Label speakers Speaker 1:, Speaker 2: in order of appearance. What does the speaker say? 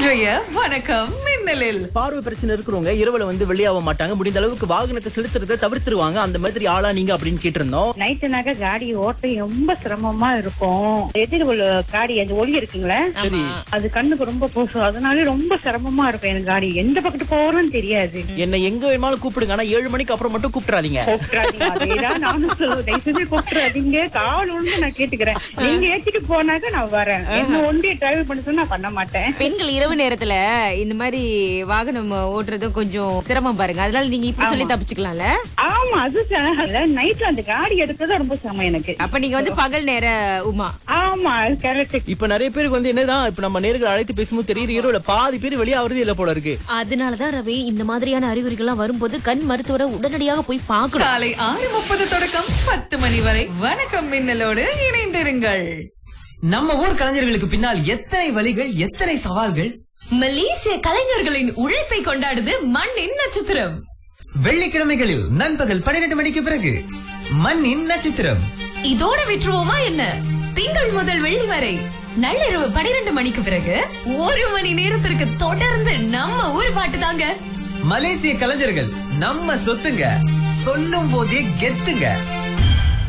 Speaker 1: இன்றைய வணக்கம் மின்னலில்
Speaker 2: பார்வை பிரச்சனை இருக்கிறவங்க இரவுல வந்து வெளியாக மாட்டாங்க முடிந்த அளவுக்கு வாகனத்தை செலுத்துறதை தவிர்த்துருவாங்க அந்த மாதிரி ஆளா நீங்க அப்படின்னு கேட்டிருந்தோம்
Speaker 3: நைட்டுனாக்க காடி ஓட்ட ரொம்ப சிரமமா இருக்கும் எதிர் உள்ள காடி அந்த ஒளி இருக்குங்களே
Speaker 2: சரி
Speaker 3: அது கண்ணுக்கு ரொம்ப பூசும் அதனால ரொம்ப சிரமமா இருக்கும் எனக்கு காடி எந்த பக்கத்து போறோம்னு தெரியாது
Speaker 2: என்ன எங்க வேணுமாலும் கூப்பிடுங்க ஆனா ஏழு மணிக்கு அப்புறம் மட்டும் கூப்பிட்டுறாதீங்க
Speaker 3: கூப்பிடாதீங்க அதேதான் நானும் சொல்லுவேன் தயவு செஞ்சு கூப்பிடாதீங்க கால் ஒன்று நான் கேட்டுக்கிறேன் நீங்க ஏத்திட்டு போனாக்க நான் வரேன் என்ன ஒன்றிய டிரைவ் பண்ண சொன்னா நான் பண்ண மாட்டேன்
Speaker 4: பெண்கள் இரவு நேரத்துல இந்த மாதிரி வாகனம் ஓட்டுறதும் கொஞ்சம் சிரமம் பாருங்க அதனால நீங்க இப்படி சொல்லி தப்பிச்சுக்கலாம்ல
Speaker 3: ஆமா அது நைட்ல அந்த காடி எடுக்கிறது ரொம்ப சிரமம் எனக்கு
Speaker 4: அப்ப நீங்க வந்து பகல் நேர உமா
Speaker 3: ஆமா கரெக்ட்
Speaker 2: இப்ப நிறைய பேருக்கு வந்து என்னதான் இப்ப நம்ம நேர்கள் அழைத்து பேசும்போது தெரியுது இரவுல பாதி பேர் வெளியாகிறது இல்ல போல இருக்கு
Speaker 5: அதனாலதான் ரவி இந்த மாதிரியான அறிகுறிகள்லாம் வரும்போது கண் மருத்துவரை உடனடியாக போய் பார்க்கணும்
Speaker 1: காலை ஆறு முப்பது தொடக்கம் பத்து மணி வரை வணக்கம் மின்னலோடு இணைந்திருங்கள்
Speaker 6: நம்ம ஊர் கலைஞர்களுக்கு பின்னால் எத்தனை வழிகள் எத்தனை சவால்கள்
Speaker 7: மலேசிய கலைஞர்களின் உழைப்பை கொண்டாடுது மண்ணின் நட்சத்திரம்
Speaker 6: வெள்ளிக்கிழமைகளில் நண்பகல் பன்னிரண்டு மணிக்கு பிறகு மண்ணின் நட்சத்திரம்
Speaker 7: இதோட விட்டுருவோமா என்ன திங்கள் முதல் வெள்ளி வரை நள்ளிரவு பனிரெண்டு மணிக்கு பிறகு ஒரு மணி நேரத்திற்கு தொடர்ந்து நம்ம ஊர் பாட்டு தாங்க
Speaker 6: மலேசிய கலைஞர்கள் நம்ம சொத்துங்க சொல்லும் போதே கெத்துங்க